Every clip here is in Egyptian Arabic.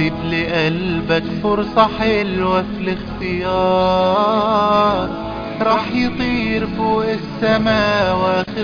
سيب لقلبك فرصة حلوة في الاختيار راح يطير فوق السما واخد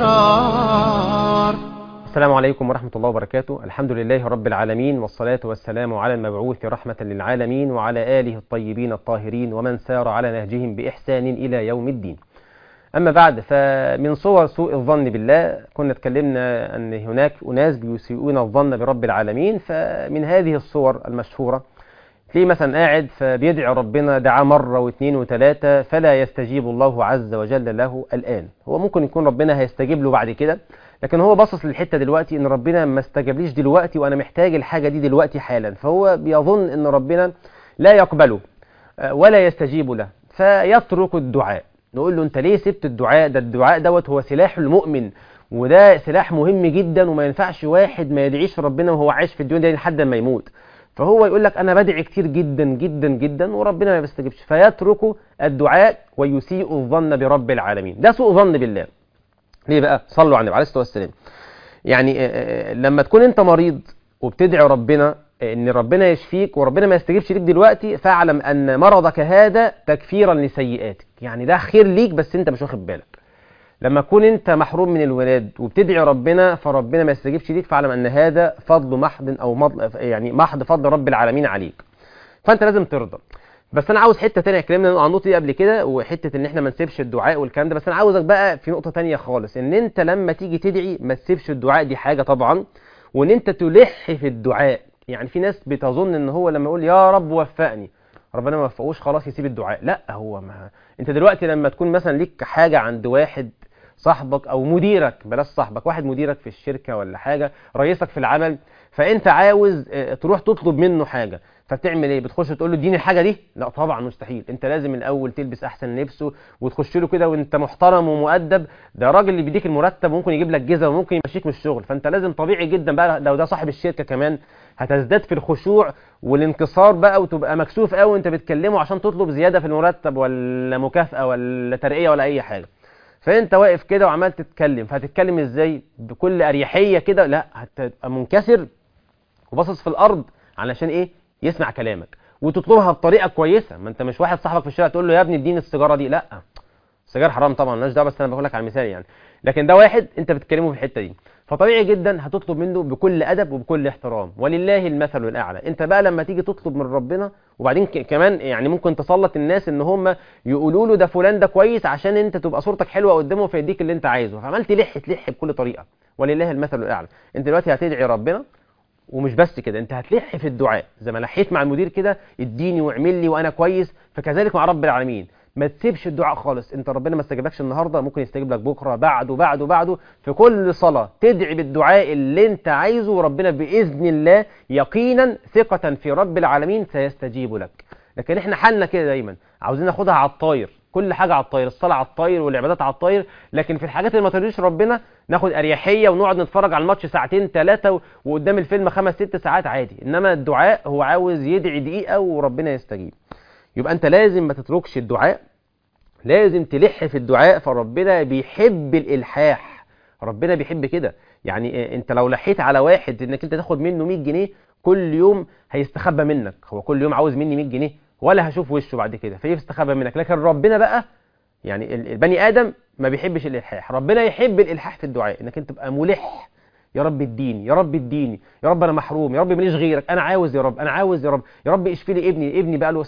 قرار السلام عليكم ورحمة الله وبركاته الحمد لله رب العالمين والصلاة والسلام على المبعوث رحمة للعالمين وعلى آله الطيبين الطاهرين ومن سار على نهجهم بإحسان إلى يوم الدين أما بعد فمن صور سوء الظن بالله كنا اتكلمنا أن هناك أناس بيسيئون الظن برب العالمين فمن هذه الصور المشهورة تلاقيه مثلا قاعد فبيدعي ربنا دعاه مرة واثنين وثلاثة فلا يستجيب الله عز وجل له الآن هو ممكن يكون ربنا هيستجيب له بعد كده لكن هو باصص للحته دلوقتي ان ربنا ما استجابليش دلوقتي وانا محتاج الحاجه دي دلوقتي حالا فهو بيظن ان ربنا لا يقبله ولا يستجيب له فيترك الدعاء نقول له انت ليه سبت الدعاء ده الدعاء دوت هو سلاح المؤمن وده سلاح مهم جدا وما ينفعش واحد ما يدعيش ربنا وهو عايش في الدنيا دي لحد ما يموت فهو يقول لك انا بدعي كتير جدا جدا جدا وربنا ما بيستجيبش فيترك الدعاء ويسيء الظن برب العالمين ده سوء ظن بالله ليه بقى صلوا على النبي عليه الصلاه والسلام يعني لما تكون انت مريض وبتدعي ربنا ان ربنا يشفيك وربنا ما يستجيبش ليك دلوقتي فاعلم ان مرضك هذا تكفيرا لسيئاتك يعني ده خير ليك بس انت مش واخد بالك لما تكون انت محروم من الولاد وبتدعي ربنا فربنا ما يستجيبش ليك فاعلم ان هذا فضل محض او مضل يعني محض فضل رب العالمين عليك فانت لازم ترضى بس انا عاوز حته ثانيه اتكلمنا عن النقطه دي قبل كده وحته ان احنا ما نسيبش الدعاء والكلام ده بس انا عاوزك بقى في نقطه ثانيه خالص ان انت لما تيجي تدعي ما تسيبش الدعاء دي حاجه طبعا وان انت تلح في الدعاء يعني في ناس بتظن ان هو لما يقول يا رب وفقني ربنا ما وفقوش خلاص يسيب الدعاء لا هو ما انت دلوقتي لما تكون مثلا ليك حاجه عند واحد صاحبك او مديرك بلاش صاحبك واحد مديرك في الشركه ولا حاجه رئيسك في العمل فانت عاوز تروح تطلب منه حاجه فبتعمل ايه بتخش تقول له اديني الحاجه دي لا طبعا مستحيل انت لازم الاول تلبس احسن لبسه وتخش له كده وانت محترم ومؤدب ده راجل اللي بيديك المرتب ممكن يجيب لك جزء وممكن يمشيك من الشغل فانت لازم طبيعي جدا بقى لو ده صاحب الشركه كمان هتزداد في الخشوع والانكسار بقى وتبقى مكسوف قوي وانت بتكلمه عشان تطلب زياده في المرتب ولا مكافاه ولا ترقيه ولا اي حاجه فانت واقف كده وعمال تتكلم فهتتكلم ازاي بكل اريحيه كده لا هتبقى منكسر وباصص في الارض علشان ايه يسمع كلامك وتطلبها بطريقه كويسه ما انت مش واحد صاحبك في الشارع تقول له يا ابني اديني السيجاره دي لا السيجاره حرام طبعا مالناش دعوه بس انا بقول لك على المثال يعني لكن ده واحد انت بتكلمه في الحته دي فطبيعي جدا هتطلب منه بكل ادب وبكل احترام ولله المثل الاعلى انت بقى لما تيجي تطلب من ربنا وبعدين كمان يعني ممكن تسلط الناس ان هم يقولوا له ده فلان ده كويس عشان انت تبقى صورتك حلوه قدامه فيديك اللي انت عايزه فعمال تلح تلح بكل طريقه ولله المثل الاعلى انت دلوقتي هتدعي ربنا ومش بس كده انت هتلح في الدعاء زي ما لحيت مع المدير كده اديني واعمل لي وانا كويس فكذلك مع رب العالمين ما تسيبش الدعاء خالص انت ربنا ما استجابلكش النهارده ممكن يستجيب لك بكره بعده بعده بعده في كل صلاه تدعي بالدعاء اللي انت عايزه وربنا باذن الله يقينا ثقه في رب العالمين سيستجيب لك لكن احنا حالنا كده دايما عاوزين ناخدها على الطاير كل حاجه على الطاير الصلاه على الطاير والعبادات على الطاير لكن في الحاجات اللي ما ترضيش ربنا ناخد اريحيه ونقعد نتفرج على الماتش ساعتين ثلاثه وقدام الفيلم خمس ست ساعات عادي انما الدعاء هو عاوز يدعي دقيقه وربنا يستجيب يبقى انت لازم ما تتركش الدعاء لازم تلح في الدعاء فربنا بيحب الالحاح ربنا بيحب كده يعني انت لو لحيت على واحد انك انت تاخد منه 100 جنيه كل يوم هيستخبى منك هو كل يوم عاوز مني 100 جنيه ولا هشوف وشه بعد كده فيستخبى منك لكن ربنا بقى يعني البني ادم ما بيحبش الالحاح ربنا يحب الالحاح في الدعاء انك انت تبقى ملح يا رب اديني يا رب اديني يا رب انا محروم يا رب ماليش غيرك انا عاوز يا رب انا عاوز يا رب يا رب اشفي لي ابني ابني بقى له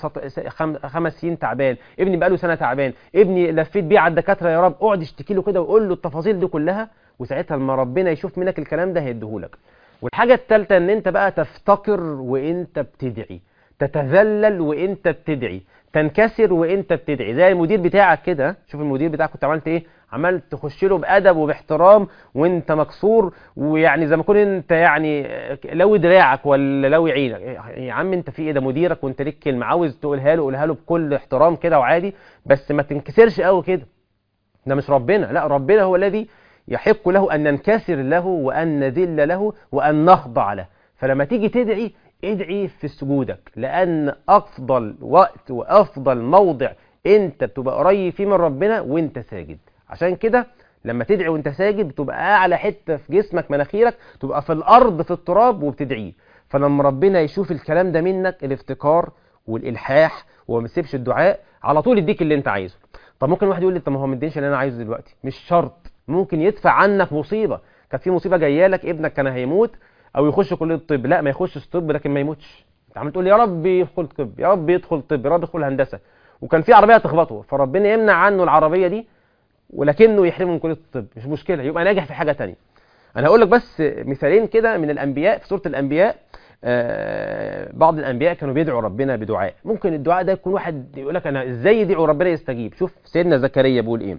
خمس سنين تعبان ابني بقى له سنه تعبان ابني لفيت بيه على الدكاتره يا رب اقعد اشتكي له كده وقول له التفاصيل دي كلها وساعتها لما ربنا يشوف منك الكلام ده هيديهولك والحاجه الثالثه ان انت بقى تفتقر وانت بتدعي تتذلل وانت بتدعي تنكسر وانت بتدعي زي المدير بتاعك كده شوف المدير بتاعك كنت عملت ايه عمال تخش له بادب وباحترام وانت مكسور ويعني زي ما تكون انت يعني لوي دراعك ولا لوي عينك يا عم انت في ايه ده مديرك وانت ليك كلمه عاوز تقولها له قولها له بكل احترام كده وعادي بس ما تنكسرش قوي كده ده مش ربنا لا ربنا هو الذي يحق له ان ننكسر له وان نذل له وان نخضع له فلما تيجي تدعي ادعي في سجودك لان افضل وقت وافضل موضع انت بتبقى قريب فيه من ربنا وانت ساجد عشان كده لما تدعي وانت ساجد بتبقى اعلى حته في جسمك مناخيرك تبقى في الارض في التراب وبتدعيه فلما ربنا يشوف الكلام ده منك الافتكار والالحاح وما يسيبش الدعاء على طول يديك اللي انت عايزه طب ممكن واحد يقول لي طب ما هو ما ادينيش اللي انا عايزه دلوقتي مش شرط ممكن يدفع عنك مصيبه كانت في مصيبه جايه لك ابنك كان هيموت او يخش كليه الطب لا ما يخشش طب لكن ما يموتش انت عمال تقول يا رب يدخل طب يا رب يدخل طب يا رب يدخل هندسه وكان في عربيه تخبطه فربنا يمنع عنه العربيه دي ولكنه يحرمه من كليه الطب مش مشكله يبقى ناجح في حاجه تانية انا هقول لك بس مثالين كده من الانبياء في سوره الانبياء آه بعض الانبياء كانوا بيدعوا ربنا بدعاء ممكن الدعاء ده يكون واحد يقول لك انا ازاي يدعو ربنا يستجيب شوف سيدنا زكريا بيقول ايه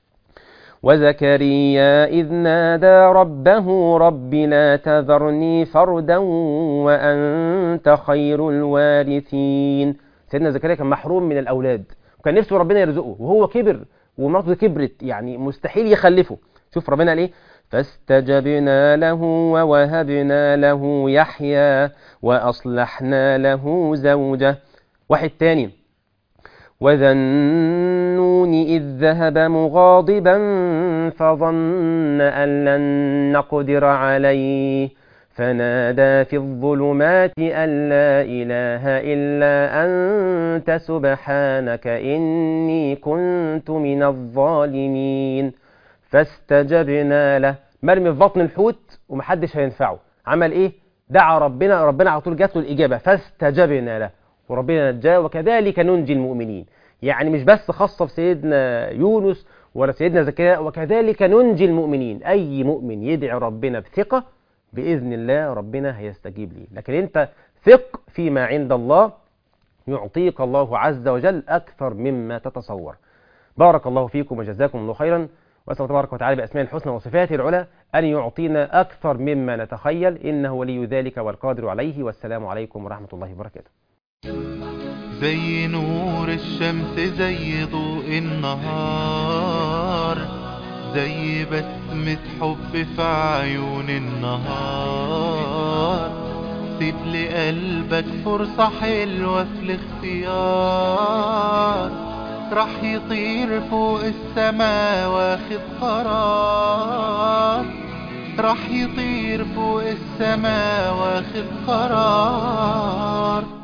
وزكريا إذ نادى ربه رب لا تذرني فردا وأنت خير الوارثين سيدنا زكريا كان محروم من الأولاد وكان نفسه ربنا يرزقه وهو كبر ومراته كبرت يعني مستحيل يخلفه شوف ربنا قال ايه فاستجبنا له ووهبنا له يحيى وأصلحنا له زوجه واحد تاني وذا النون إذ ذهب مغاضبا فظن أن لن نقدر عليه فنادى في الظلمات أن لا إله إلا أنت سبحانك إني كنت من الظالمين فاستجبنا له مرمي في بطن الحوت ومحدش هينفعه عمل ايه دعا ربنا ربنا على طول جات له الإجابة فاستجبنا له وربنا نجاه وكذلك ننجي المؤمنين يعني مش بس خاصة بسيدنا يونس ولا سيدنا زكريا وكذلك ننجي المؤمنين أي مؤمن يدعي ربنا بثقة بإذن الله ربنا هيستجيب ليه لكن أنت ثق فيما عند الله يعطيك الله عز وجل أكثر مما تتصور بارك الله فيكم وجزاكم الله خيرا وأسأل الله تبارك وتعالى بأسماء الحسنى وصفاته العلى أن يعطينا أكثر مما نتخيل إنه ولي ذلك والقادر عليه والسلام عليكم ورحمة الله وبركاته زي نور الشمس زي ضوء النهار زي بسمة حب في عيون النهار سيب لقلبك فرصة حلوة في الاختيار راح يطير فوق السما واخد قرار راح يطير فوق السما واخد قرار